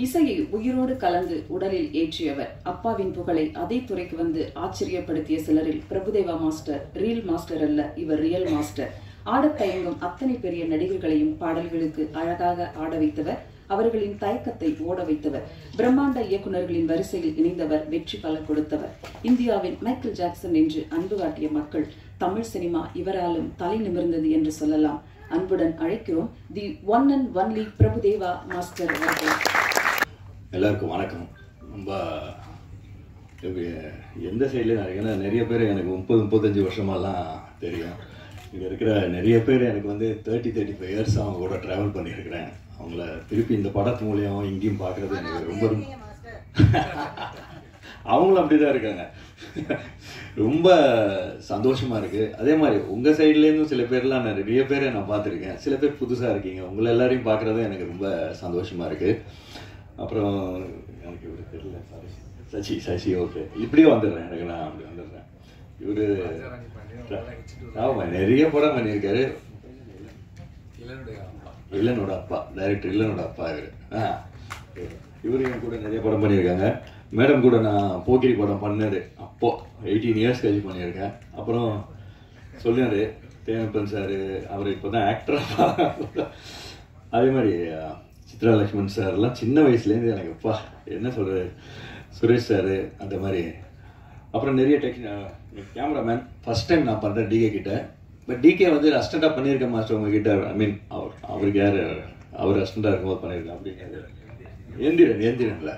இசையை உயிரோடு கலந்து உடலில் ஏற்றியவர் அப்பாவின் புகழை அதே துறைக்கு வந்து ஆச்சரியப்படுத்திய சிலரில் பிரபுதேவா மாஸ்டர் ரீல் மாஸ்டர் அல்ல இவர் ரியல் மாஸ்டர் ஆடத் தயங்கும் அத்தனை பெரிய நடிகர்களையும் பாடல்களுக்கு அழகாக ஆட வைத்தவர் அவர்களின் தயக்கத்தை ஓட வைத்தவர் பிரம்மாண்ட இயக்குனர்களின் வரிசையில் இணைந்தவர் வெற்றி பல கொடுத்தவர் இந்தியாவின் மைக்கேல் ஜாக்சன் என்று அன்பு காட்டிய மக்கள் தமிழ் சினிமா இவராலும் தலை நிமிர்ந்தது என்று சொல்லலாம் அன்புடன் அழைக்கிறோம் the one and only Prabhudeva master அவர்கள் எல்லாருக்கும் வணக்கம் ரொம்ப எப்படி எந்த சைட்லேயும் ஏன்னா நிறைய பேர் எனக்கு முப்பது முப்பத்தஞ்சு வருஷமாலாம் தெரியும் இங்கே இருக்கிற நிறைய பேர் எனக்கு வந்து தேர்ட்டி தேர்ட்டி ஃபைவ் இயர்ஸ் அவங்க கூட ட்ராவல் பண்ணியிருக்கிறேன் அவங்கள திருப்பி இந்த படத்து மூலியம் இங்கேயும் பார்க்குறது எனக்கு ரொம்ப ரொம்ப அவங்களும் அப்படிதான் இருக்காங்க ரொம்ப சந்தோஷமா இருக்கு அதே மாதிரி உங்க சைட்லேருந்தும் சில பேர்லாம் நான் நிறைய பேரை நான் பார்த்துருக்கேன் சில பேர் புதுசா இருக்கீங்க உங்களை எல்லாரையும் பார்க்கறது எனக்கு ரொம்ப சந்தோஷமா இருக்கு அப்புறம் எனக்கு இவரு தெரியல சாரி சசி சசி ஓகே இப்படியே வந்துடுறேன் எனக்கு நான் அப்படி வந்துடுறேன் இவரு ஆமா நிறைய படம் பண்ணியிருக்காரு இல்லனோட அப்பா டைரக்டர் இல்லனோட அப்பா இவர் ஆ இவரு என் கூட நிறைய படம் பண்ணியிருக்காங்க மேடம் கூட நான் போக்கிரி படம் பண்ணாரு அப்போ எயிட்டீன் இயர்ஸ் கழிச்சு பண்ணியிருக்கேன் அப்புறம் சொன்னாரு தேவப்பன் சார் அவர் இப்போ தான் ஆக்டராக அதே மாதிரி அஹ், சித்ரா லக்ஷ்மண் சார்லாம் சின்ன வயசுலேருந்து எனக்கு அப்பா என்ன சொல்கிறது சுரேஷ் சார் அந்த மாதிரி அப்புறம் நிறைய டெக் கேமராமேன் ஃபர்ஸ்ட் டைம் நான் பண்ணுறேன் டிகே கிட்ட பட் டிகே வந்து அஸ்டண்டாக பண்ணியிருக்கேன் மாஸ்டர் உங்ககிட்ட ஐ மீன் அவர் அவருக்கு யார் அவர் அஸ்டண்டாக இருக்கும்போது பண்ணியிருக்கேன் அப்படிங்கிறது எந்திரன் எந்திரன்ல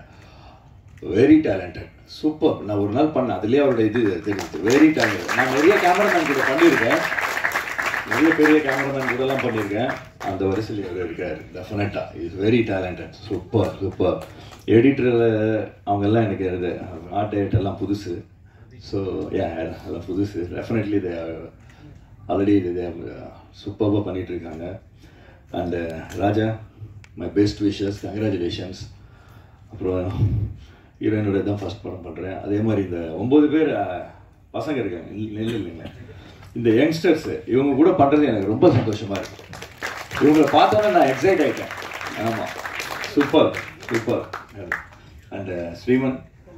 வெரி டேலண்டட் சூப்பர் நான் ஒரு நாள் பண்ணேன் அதுலேயே அவரோட இது தெரியுது வெரி டேலண்டட் நான் நிறைய கேமராமேன் கூட பண்ணியிருக்கேன் நிறைய பெரிய கேமராமேன் கூடலாம் பண்ணியிருக்கேன் அந்த வரிசையில் இவர் இருக்கார் டெஃபினட்டாக is very talented super super எடிட்டரில் அவங்கெல்லாம் எனக்கு இது ஆர்ட் டேட் எல்லாம் புதுசு ஸோ ஏ அதெல்லாம் புதுசு டெஃபினெட்லி இது ஆல்ரெடி இது சூப்பராக பண்ணிட்டு இருக்காங்க and Raja my best wishes congratulations அப்புறம் ஹீரோயினோட தான் ஃபர்ஸ்ட் படம் பண்ணுறேன் அதே மாதிரி இந்த ஒம்பது பேர் அஹ், பசங்க இருக்காங்க நெல் இல்லைங்க இந்த யங்ஸ்டர்ஸ் இவங்க கூட பண்ணுறது எனக்கு ரொம்ப சந்தோஷமாக இருக்கு இவங்களை பார்த்தோன்னே நான் எக்ஸைட் ஆகிட்டேன் ஆமாம் சூப்பர் சூப்பர் அண்ட் ஸ்ரீமன்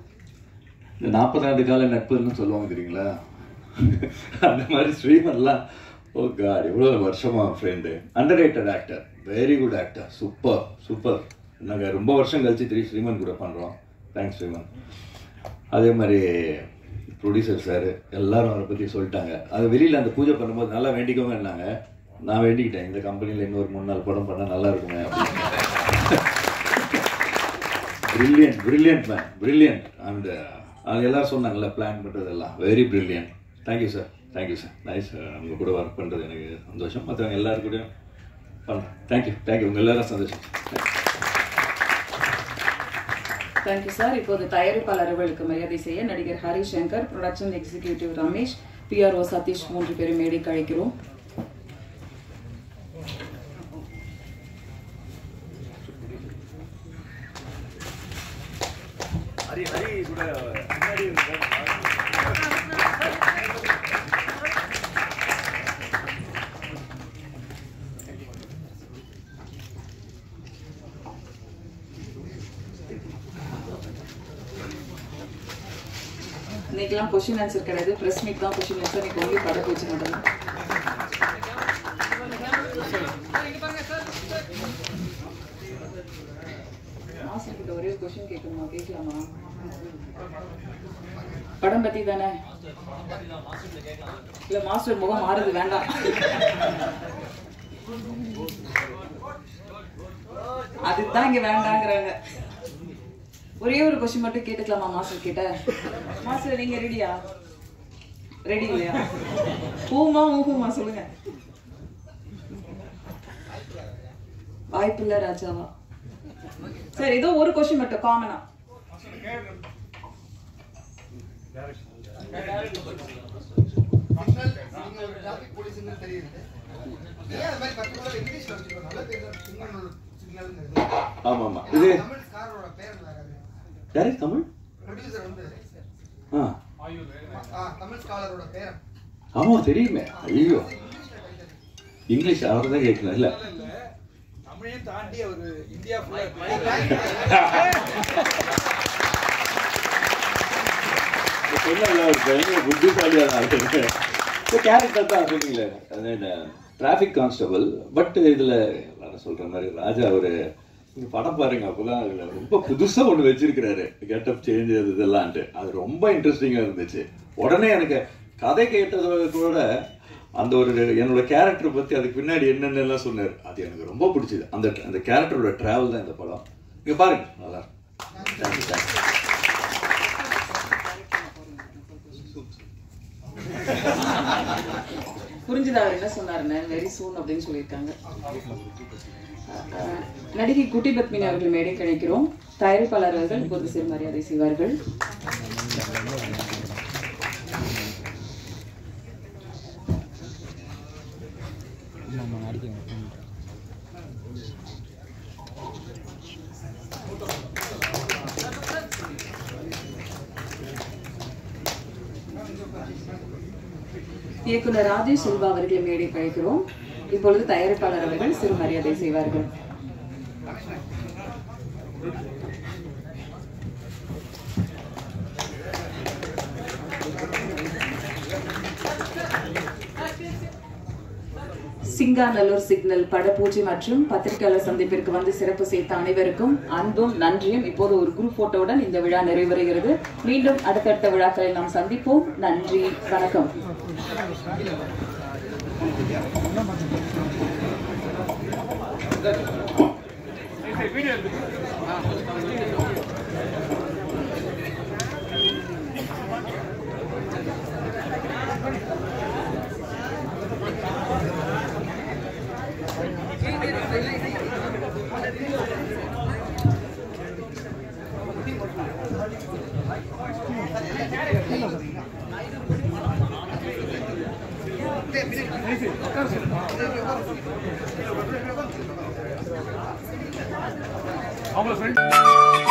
இந்த நாற்பது ஆண்டு கால நட்புன்னு சொல்லுவாங்க தெரியுங்களா அந்த மாதிரி ஸ்ரீமன்லாம் ஓ காட் எவ்வளோ வருஷமா friend underrated actor very good actor super super நாங்கள் ரொம்ப வருஷம் கழிச்சு திரு ஸ்ரீமன் கூட பண்ணுறோம் தேங்க்ஸ் ஸ்ரீமன் அதே மாதிரி ப்ரொடியூசர் சார் எல்லாரும் அவரை பற்றி சொல்லிட்டாங்க அது வெளியில் அந்த பூஜை பண்ணும்போது நல்லா வேண்டிக்கோங்க இருந்தாங்க நான் வேண்டிக்கிட்டேன் இந்த கம்பெனியில் இன்னொரு மூணு நாலு படம் பண்ணால் நல்லா இருக்குமே அப்படின்னு brilliant brilliant man brilliant and அது எல்லாரும் சொன்னாங்கல்ல பிளான் பண்ணுறதெல்லாம் very brilliant thank you sir thank you sir nice அவங்க கூட ஒர்க் பண்ணுறது எனக்கு சந்தோஷம் மற்றவங்க எல்லாரும் கூடயும் பண்ணுறேன் தேங்க்யூ தேங்க்யூ உங்கள் எல்லாரும் சந்தோஷம் தேங்க்யூ சார் இப்போது தயாரிப்பாளர்களுக்கு மரியாதை செய்ய நடிகர் Harishankar production executive Ramesh PRO Satish மூன்று பேரும் மேடைக்கு அழைக்கிறோம் ஹரி ஹரி கூட முன்னாடி இன்னைக்கெல்லாம் கொஸ்டின் ஆன்சர் கிடையாது பிரஸ் மீட் தான் கொஸ்டின் ஆன்சர் இன்னைக்கு ஒன்லி படம் வச்சு மட்டும் மாஸ்டர் கிட்ட ஒரே கொஸ்டின் கேட்கணுமா கேட்கலாமா படம் பத்தி தானே இல்ல மாஸ்டர் முகம் மாறுது வேண்டாம் அதுதான் இங்க வேண்டாங்கிறாங்க ஒரே ஒரு கொஸ்டின் மட்டும் கேட்டுக்கலாமா மாஸ்டர் கிட்ட மாஸ்டர் நீங்க ரெடியா ரெடி இல்லையா பூமா ஊகுமா சொல்லுங்க வாய்ப்பில்ல ராஜாவா சரி ஏதோ ஒரு கொஸ்டின் மட்டும் காமனா மக்கள் நீங்க ஒரு டிராபிக் போலீஸ்னு தெரியுது ஏன் அது மாதிரி பர்டிகுலர் இங்கிலீஷ்ல வச்சுக்கணும் நல்ல பேர் சிக்னல் சிக்னல்ங்கிறது ஆமாம் ஆமாம் இது தமிழ் ஸ்காரோட பேர் வேற யாரு தமிழ் ப்ரொடியூசர் வந்து ஆ ஆ, தமிழ் ஸ்காலரோட பேர் ஆமாம் தெரியுமே ஐயோ இங்கிலீஷ்ல டைட்டில் இங்கிலீஷ் அவர் தான் கேட்கணும் இல்லை தமிழையும் தாண்டி அவர் இந்தியா ஃபுல்லா சொன்னல ஒரு பயங்கர புத்திசாலியான ஆளு இந்த கேரக்டர் தான் சொன்னீங்களே அது இந்த டிராஃபிக் கான்ஸ்டபிள் பட் இதுல நான் சொல்ற மாதிரி ராஜா ஒரு நீங்க படம் பாருங்க அப்பதான் அதுல ரொம்ப புதுசா ஒண்ணு வச்சிருக்கிறாரு கெட்டப் சேஞ்ச் அது இதெல்லாம்ட்டு அது ரொம்ப இன்ட்ரெஸ்டிங்கா இருந்துச்சு உடனே எனக்கு கதை கேட்டதோட கூட அந்த ஒரு என்னோட கேரக்டர் பத்தி அதுக்கு பின்னாடி என்னென்னலாம் சொன்னார் அது எனக்கு ரொம்ப பிடிச்சது அந்த அந்த கேரக்டரோட டிராவல் தான் இந்த படம் இங்க பாருங்க நல்லா இருக்கும் தேங்க்யூ தேங்க்யூ புரிஞ்சுதா அவர் என்ன சொன்னாருன்னு வெரி சூன் அப்படின்னு சொல்லியிருக்காங்க அஹ், நடிகை குட்டி பத்மினி அவர்கள் மேடை கிடைக்கிறோம் தயாரிப்பாளர் அவர்கள் இப்போது சிறு மரியாதை செய்வார்கள் இயக்குனர் ராஜேஷ் செல்வா அவர்களை மேடை கழிக்கிறோம் இப்பொழுது தயாரிப்பாளர் அவர்கள் சிறு மரியாதை செய்வார்கள் சிங்காநல்லூர் சிக்னல் படப்பூச்சி மற்றும் பத்திரிகையாளர் சந்திப்பிற்கு வந்து சிறப்பு சேர்த்த அனைவருக்கும் அன்பும் நன்றியும் இப்போது ஒரு குரூப் போட்டோவுடன் இந்த விழா நிறைவடைகிறது மீண்டும் அடுத்தடுத்த விழாக்களில் நாம் சந்திப்போம் நன்றி வணக்கம் அவங்கள ஃப்ரெண்ட்